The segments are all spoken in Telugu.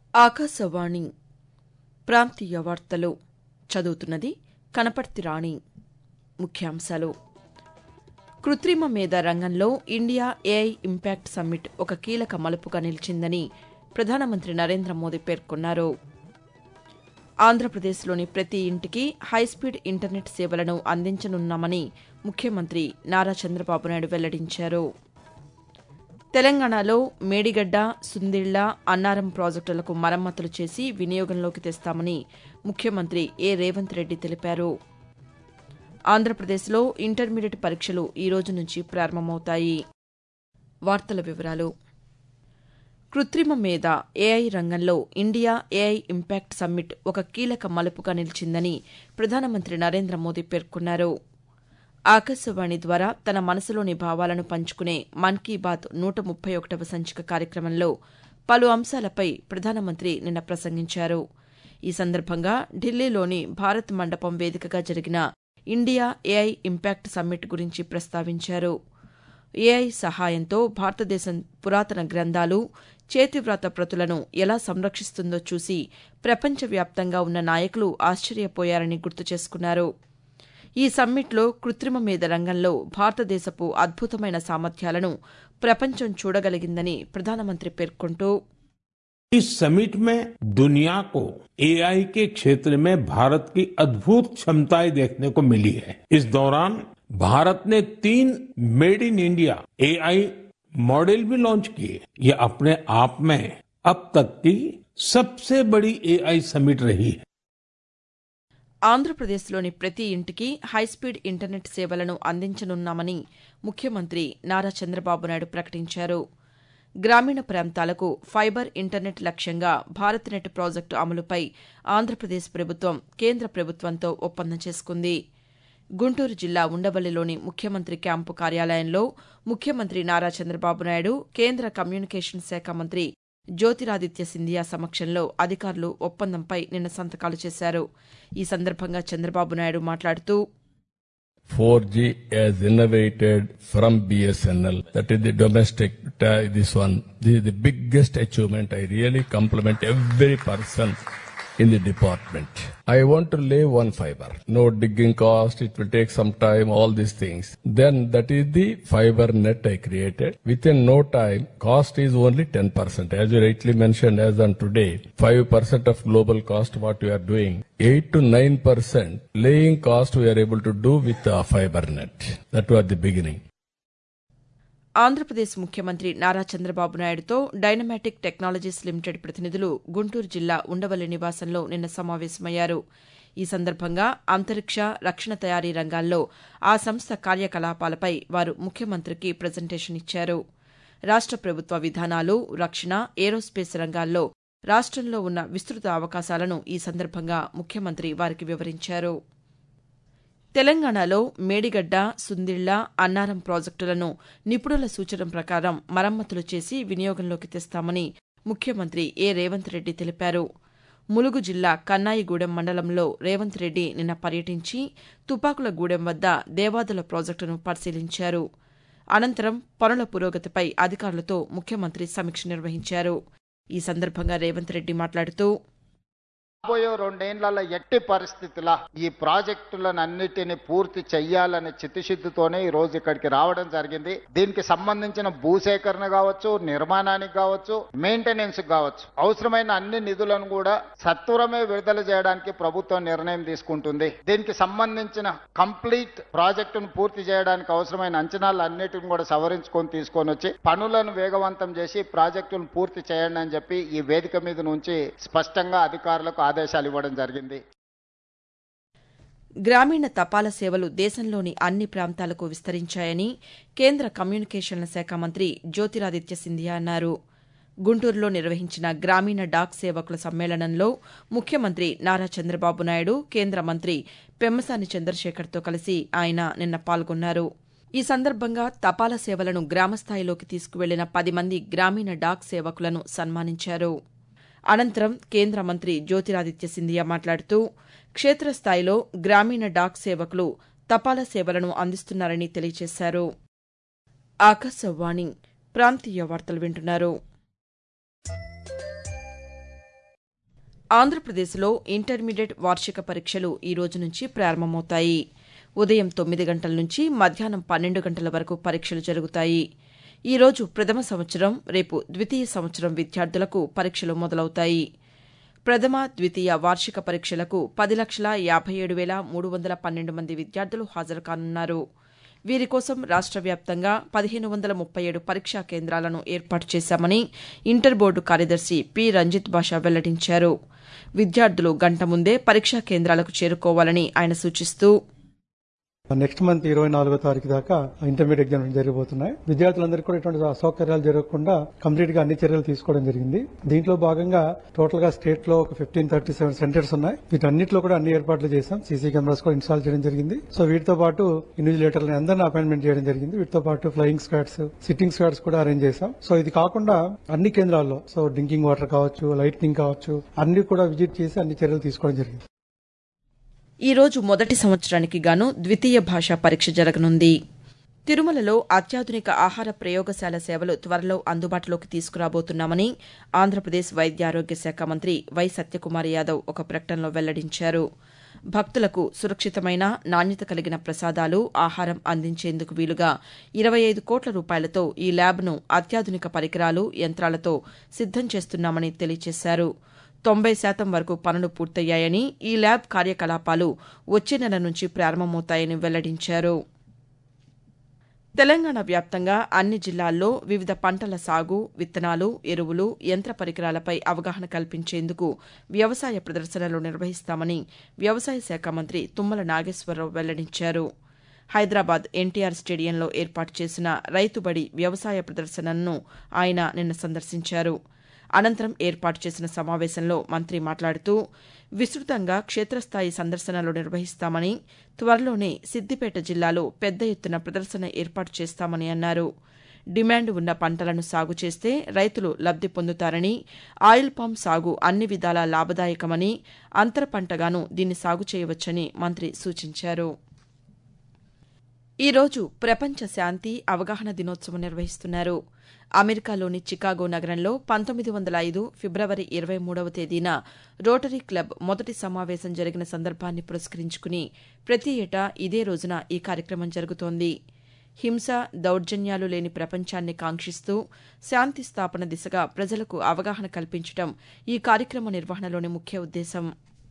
ఆకాశవాణి ప్రాంతీయ వార్తలు చదువుతున్నది కనపర్తి రాణి ముఖ్యాంశాలు కృత్రిమ మేధ రంగంలో ఇండియా ఏఐ ఇంపాక్ట్ సమ్మిట్ ఒక కీలక మలుపుగా నిలిచిందని ప్రధానమంత్రి నరేంద్ర మోదీ పేర్కొన్నారు ఆంధ్రప్రదేశ్లోని ప్రతి ఇంటికి హైస్పీడ్ ఇంటర్నెట్ సేవలను అందించనున్నామని ముఖ్యమంత్రి నారా చంద్రబాబు నాయుడు వెల్లడించారు తెలంగాణలో మేడిగడ్డ సుందిళ్ల అన్నారం ప్రాజెక్టులకు మరమ్మతులు చేసి వినియోగంలోకి తెస్తామని ముఖ్యమంత్రి ఏ రేవంత్ రెడ్డి తెలిపారు ఆంధ్రప్రదేశ్లో ఇంటర్మీడియట్ పరీక్షలు ఈ రోజు నుంచి ప్రారంభమవుతాయి వార్తల వివరాలు కృత్రిమ మేధ ఏఐ రంగంలో ఇండియా ఏఐ ఇంపాక్ట్ సమ్మిట్ ఒక కీలక మలుపుగా నిలిచిందని ప్రధానమంత్రి నరేంద్ర మోదీ పేర్కొన్నారు ఆకాశవాణి ద్వారా తన మనసులోని భావాలను పంచుకునే మన్ కీ బాత్ నూట ముప్పై ఒకటవ సంచిక కార్యక్రమంలో పలు అంశాలపై ప్రధానమంత్రి నిన్న ప్రసంగించారు ఈ సందర్భంగా ఢిల్లీలోని భారత్ మండపం వేదికగా జరిగిన ఇండియా ఏఐ ఇంపాక్ట్ సమ్మిట్ గురించి ప్రస్తావించారు ఏఐ సహాయంతో భారతదేశం పురాతన గ్రంథాలు చేతివ్రాత ప్రతులను ఎలా సంరక్షిస్తుందో చూసి ప్రపంచవ్యాప్తంగా ఉన్న నాయకులు ఆశ్చర్యపోయారని గుర్తు చేసుకున్నారు ఈ సమ్మిట్లో కృత్రిమ మేధ రంగంలో భారతదేశపు అద్భుతమైన సామర్థ్యాలను ప్రపంచం చూడగలిగిందని ప్రధానమంత్రి పేర్కొంటూ इस समिट में दुनिया को एआई के क्षेत्र में भारत की अद्भुत क्षमताएं देखने को मिली है इस दौरान भारत ने तीन made in India AI model भी लॉन्च किए ये अपने आप में अब तक की सबसे बड़ी एआई समिट रही है ఆంధ్రప్రదేశ్లోని ప్రతి ఇంటికి హైస్పీడ్ ఇంటర్నెట్ సేవలను అందించనున్నామని ముఖ్యమంత్రి నారా చంద్రబాబు నాయుడు ప్రకటించారు గ్రామీణ ప్రాంతాలకు ఫైబర్ ఇంటర్నెట్ లక్ష్యంగా భారత్ నెట్ ప్రాజెక్టు అమలుపై ఆంధ్రప్రదేశ్ ప్రభుత్వం కేంద్ర ప్రభుత్వంతో ఒప్పందం చేసుకుంది గుంటూరు జిల్లా ఉండవల్లిలోని ముఖ్యమంత్రి క్యాంపు కార్యాలయంలో ముఖ్యమంత్రి నారా చంద్రబాబు నాయుడు కేంద్ర కమ్యూనికేషన్ శాఖ మంత్రి జ్యోతిరాదిత్య సింధియా సమక్షంలో అధికారులు ఒప్పందంపై నిన్న సంతకాలు చేశారు ఈ సందర్భంగా చంద్రబాబు నాయుడు మాట్లాడుతూ 4G as innovated from BSNL. That is the domestic, uh, this one. This is the biggest achievement. I really compliment every person in the department. I want to lay one fiber. No digging cost. It will take some time, all these things. Then that is the fiber net I created. Within no time, cost is only 10%. As you rightly mentioned, as on today, 5% of global cost what we are doing. 8 to 9% laying cost we are able to do with the fiber net. That was the beginning. Andhra Pradesh ముఖ్యమంత్రి నారా చంద్రబాబు నాయుడుతో డైనమాటిక్ టెక్నాలజీస్ లిమిటెడ్ ప్రతినిధులు గుంటూరు జిల్లా ఉండవల్లి నివాసంలో నిన్న సమావేశమయ్యారు ఈ సందర్భంగా అంతరిక్ష రక్షణ తయారీ రంగాల్లో ఆ సంస్థ కార్యకలాపాలపై వారు ముఖ్యమంత్రికి ప్రజెంటేషన్ ఇచ్చారు రాష్ట ప్రభుత్వ విధానాలు రక్షణ ఏరోస్పేస్ రంగాల్లో రాష్టంలో ఉన్న విస్తృత అవకాశాలను ఈ సందర్భంగా ముఖ్యమంత్రి వారికి వివరించారు తెలంగాణలో మేడిగడ్డ సుందిళ్ల అన్నారం ప్రాజెక్టులను నిపుణుల సూచన ప్రకారం మరమ్మతులు చేసి వినియోగంలోకి తెస్తామని ముఖ్యమంత్రి ఏ రేవంత్ రెడ్డి తెలిపారు ములుగు జిల్లా కన్నాయిగూడెం మండలంలో రేవంత్ రెడ్డి నిన్న పర్యటించి తుపాకులగూడెం వద్ద దేవాదుల ప్రాజెక్టును పరిశీలించారు అనంతరం పనుల పురోగతిపై అధికారులతో ముఖ్యమంత్రి సమీక్ష నిర్వహించారు ఈ సందర్భంగా రేవంత్ రెడ్డి మాట్లాడుతూ రాబోయే రెండేళ్లలో ఎట్టి పరిస్థితుల ఈ ప్రాజెక్టులను అన్నిటిని పూర్తి చెయ్యాలనే చిత్తశుద్ధితోనే ఈ రోజు ఇక్కడికి రావడం జరిగింది దీనికి సంబంధించిన భూసేకరణ కావచ్చు నిర్మాణానికి కావచ్చు మెయింటెనెన్స్ కావచ్చు అవసరమైన అన్ని నిధులను కూడా సత్వరమే విడుదల చేయడానికి ప్రభుత్వం నిర్ణయం తీసుకుంటుంది దీనికి సంబంధించిన కంప్లీట్ ప్రాజెక్టును పూర్తి చేయడానికి అవసరమైన అంచనాలు అన్నిటిని కూడా సవరించుకొని తీసుకొని వచ్చి పనులను వేగవంతం చేసి ప్రాజెక్టును పూర్తి చేయండి అని చెప్పి ఈ వేదిక మీద నుంచి స్పష్టంగా అధికారులకు ఆదేశాలు ఇవ్వడం జరిగింది గ్రామీణ తపాలా సేవలు దేశంలోని అన్ని ప్రాంతాలకు విస్తరించాయని కేంద్ర కమ్యూనికేషన్ల శాఖ మంత్రి జ్యోతిరాదిత్య సింధియా అన్నారు గుంటూరులో నిర్వహించిన గ్రామీణ డాక్ సేవకుల సమ్మేళనంలో ముఖ్యమంత్రి నారా చంద్రబాబు నాయుడు కేంద్ర మంత్రి పెమ్మసాని చంద్రశేఖర్తో కలిసి ఆయన నిన్న పాల్గొన్నారు ఈ సందర్భంగా తపాలా సేవలను గ్రామస్థాయిలోకి తీసుకువెళ్లిన పది మంది గ్రామీణ డాక్ సేవకులను సన్మానించారు అనంతరం కేంద్ర మంత్రి జ్యోతిరాదిత్య సింధియా మాట్లాడుతూ క్షేత్రస్థాయిలో గ్రామీణ డాక్ సేవకులు తపాలా సేవలను అందిస్తున్నారని తెలియజేశారు ఆకాశవాణి ప్రాంతీయ వార్తలు వింటున్నారు ఆంధ్రప్రదేశ్లో ఇంటర్మీడియట్ వార్షిక పరీక్షలు ఈ రోజు నుంచి ప్రారంభమవుతాయి ఉదయం తొమ్మిది గంటల నుంచి మధ్యాహ్నం పన్నెండు గంటల వరకు పరీక్షలు జరుగుతాయి ఈ రోజు ప్రథమ సంవత్సరం రేపు ద్వితీయ సంవత్సరం విద్యార్థులకు పరీక్షలు మొదలవుతాయి ప్రథమ ద్వితీయ వార్షిక పరీక్షలకు పది లక్షల యాభై ఏడు వేల మూడు వందల పన్నెండు మంది విద్యార్థులు హాజరు కానున్నారు వీరి కోసం రాష్ట వ్యాప్తంగా పదిహేను వందల ముప్పై ఏడు పరీక్షా కేంద్రాలను ఏర్పాటు చేశామని ఇంటర్ బోర్డు కార్యదర్శి పి రంజిత్ బాషా వెల్లడించారు విద్యార్థులు గంట ముందే పరీక్షా కేంద్రాలకు చేరుకోవాలని ఆయన సూచిస్తూ నెక్స్ట్ మంత్ ఇరవై నాలుగో తారీఖు దాకా ఇంటర్మీడియట్ ఎగ్జామ్ జరగబోతున్నాయి విద్యార్థులందరికీ కూడా ఇటువంటి అసౌకర్యాలు జరగకుండా కంప్లీట్ గా అన్ని చర్యలు తీసుకోవడం జరిగింది దీంట్లో భాగంగా టోటల్ గా స్టేట్ లో ఒక ఫిఫ్టీన్ థర్టీ సెవెన్ సెంటర్స్ ఉన్నాయి వీటన్నిటిలో కూడా అన్ని ఏర్పాట్లు చేశాం సీసీ కెమెరాస్ కూడా ఇన్స్టాల్ చేయడం జరిగింది సో వీటితో పాటు ఇన్విజిలేటర్లను అందరిని అపాయింట్మెంట్ చేయడం జరిగింది వీటితో పాటు ఫ్లయింగ్ స్క్వాడ్స్ సిట్టింగ్ స్క్వాడ్స్ కూడా అరేంజ్ చేశాం సో ఇది కాకుండా అన్ని కేంద్రాల్లో సో డ్రింకింగ్ వాటర్ కావచ్చు లైట్నింగ్ కావచ్చు అన్ని కూడా విజిట్ చేసి అన్ని చర్యలు తీసుకోవడం జరిగింది ఈ రోజు మొదటి సంవత్సరానికి గాను ద్వితీయ భాషా పరీక్ష జరగనుంది తిరుమలలో అత్యాధునిక ఆహార ప్రయోగశాల సేవలు త్వరలో అందుబాటులోకి తీసుకురాబోతున్నామని ఆంధ్రప్రదేశ్ వైద్యారోగ్య శాఖ మంత్రి వై సత్యకుమార్ యాదవ్ ఒక ప్రకటనలో వెల్లడించారు భక్తులకు సురక్షితమైన నాణ్యత కలిగిన ప్రసాదాలు ఆహారం అందించేందుకు వీలుగా ఇరవై ఐదు కోట్ల రూపాయలతో ఈ ల్యాబ్ను అత్యాధునిక పరికరాలు యంత్రాలతో సిద్దం చేస్తున్నామని తెలియజేశారు తొంభై శాతం వరకు పనులు పూర్తయ్యాయని ఈ ల్యాబ్ కార్యకలాపాలు వచ్చే నెల నుంచి ప్రారంభమవుతాయని వెల్లడించారు తెలంగాణ వ్యాప్తంగా అన్ని జిల్లాల్లో వివిధ పంటల సాగు విత్తనాలు ఎరువులు యంత్ర పరికరాలపై అవగాహన కల్పించేందుకు వ్యవసాయ ప్రదర్శనలు నిర్వహిస్తామని వ్యవసాయ శాఖ మంత్రి తుమ్మల నాగేశ్వరరావు వెల్లడించారు హైదరాబాద్ ఎన్టీఆర్ స్టేడియంలో ఏర్పాటు చేసిన రైతుబడి వ్యవసాయ ప్రదర్శనను ఆయన నిన్న సందర్శించారు అనంతరం ఏర్పాటు చేసిన సమావేశంలో మంత్రి మాట్లాడుతూ విస్తృతంగా క్షేత్రస్థాయి సందర్శనలు నిర్వహిస్తామని త్వరలోనే సిద్దిపేట జిల్లాలో పెద్ద ఎత్తున ప్రదర్శన ఏర్పాటు చేస్తామని అన్నారు డిమాండ్ ఉన్న పంటలను సాగు చేస్తే రైతులు లబ్ది పొందుతారని ఆయిల్ పామ్ సాగు అన్ని విధాలా లాభదాయకమని అంతర పంటగాను దీన్ని సాగు చేయవచ్చని మంత్రి సూచించారు ఈ రోజు ప్రపంచ శాంతి అవగాహన దినోత్సవం నిర్వహిస్తున్నారు అమెరికాలోని చికాగో నగరంలో పంతొమ్మిది వందల ఐదు ఫిబ్రవరి ఇరవై మూడవ తేదీన రోటరీ క్లబ్ మొదటి సమావేశం జరిగిన సందర్భాన్ని పురస్కరించుకుని ప్రతి ఏటా ఇదే రోజున ఈ కార్యక్రమం జరుగుతోంది హింస దౌర్జన్యాలు లేని ప్రపంచాన్ని కాంక్షిస్తూ శాంతి స్థాపన దిశగా ప్రజలకు అవగాహన కల్పించడం ఈ కార్యక్రమ నిర్వహణలోని ముఖ్య ఉద్దేశం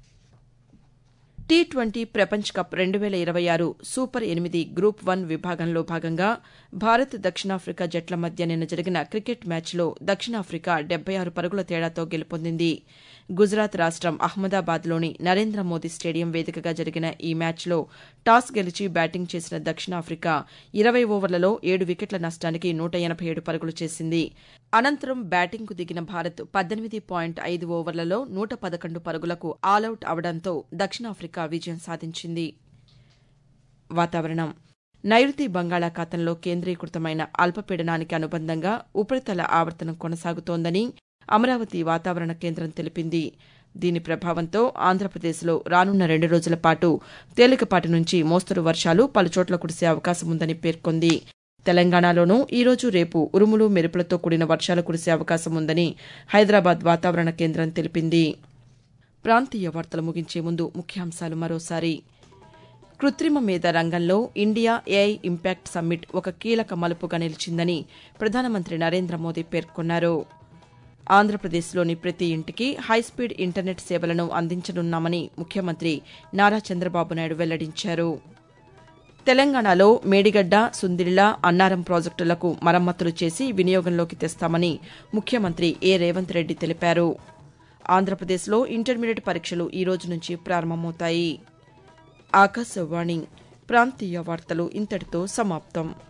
టీ ట్వంటీ ప్రపంచ్ కప్ రెండు వేల ఇరవై ఆరు సూపర్ ఎనిమిది గ్రూప్ వన్ విభాగంలో భాగంగా భారత్ దక్షిణాఫ్రికా జట్ల మధ్య నిన్న జరిగిన క్రికెట్ మ్యాచ్లో దక్షిణాఫ్రికా డెబ్బై ఆరు పరుగుల తేడాతో గెలుపొందింది గుజరాత్ రాష్టం అహ్మదాబాద్లోని నరేంద్ర మోదీ స్టేడియం వేదికగా జరిగిన ఈ మ్యాచ్లో టాస్ గెలిచి బ్యాటింగ్ చేసిన దక్షిణాఫ్రికా ఇరవై ఓవర్లలో ఏడు వికెట్ల నష్టానికి నూట ఎనభై ఏడు పరుగులు చేసింది అనంతరం బ్యాటింగ్కు దిగిన భారత్ పద్దెనిమిది పాయింట్ ఐదు ఓవర్లలో నూట పదకొండు పరుగులకు ఆలౌట్ అవడంతో దక్షిణాఫ్రికా విజయం సాధించింది వాతావరణం నైరుతి బంగాళాఖాతంలో కేంద్రీకృతమైన అల్పపీడనానికి అనుబంధంగా ఉపరితల ఆవర్తనం కొనసాగుతోందని అమరావతి వాతావరణ కేంద్రం తెలిపింది దీని ప్రభావంతో ఆంధ్రప్రదేశ్లో రానున్న రెండు రోజుల పాటు తేలికపాటి నుంచి మోస్తరు వర్షాలు పలుచోట్ల కురిసే అవకాశం ఉందని పేర్కొంది తెలంగాణలోనూ ఈరోజు రేపు ఉరుములు మెరుపులతో కూడిన వర్షాలు కురిసే అవకాశం ఉందని హైదరాబాద్ వాతావరణ కేంద్రం తెలిపింది ప్రాంతీయ వార్తలు ముగించే ముందు ముఖ్యాంశాలు మరోసారి కృత్రిమ మేధ రంగంలో ఇండియా ఏఐ ఇంపాక్ట్ సమ్మిట్ ఒక కీలక మలుపుగా నిలిచిందని ప్రధానమంత్రి నరేంద్ర మోదీ పేర్కొన్నారు ఆంధ్రప్రదేశ్లోని ప్రతి ఇంటికి హైస్పీడ్ ఇంటర్నెట్ సేవలను అందించనున్నామని ముఖ్యమంత్రి నారా చంద్రబాబు నాయుడు వెల్లడించారు తెలంగాణలో మేడిగడ్డ సుందిళ్ల అన్నారం ప్రాజెక్టులకు మరమ్మతులు చేసి వినియోగంలోకి తెస్తామని ముఖ్యమంత్రి ఏ రేవంత్ రెడ్డి తెలిపారు ఆంధ్రప్రదేశ్లో ఇంటర్మీడియట్ పరీక్షలు ఈ రోజు నుంచి ప్రారంభమవుతాయి ఆకాశవాణి ప్రాంతీయ వార్తలు ఇంతటితో సమాప్తం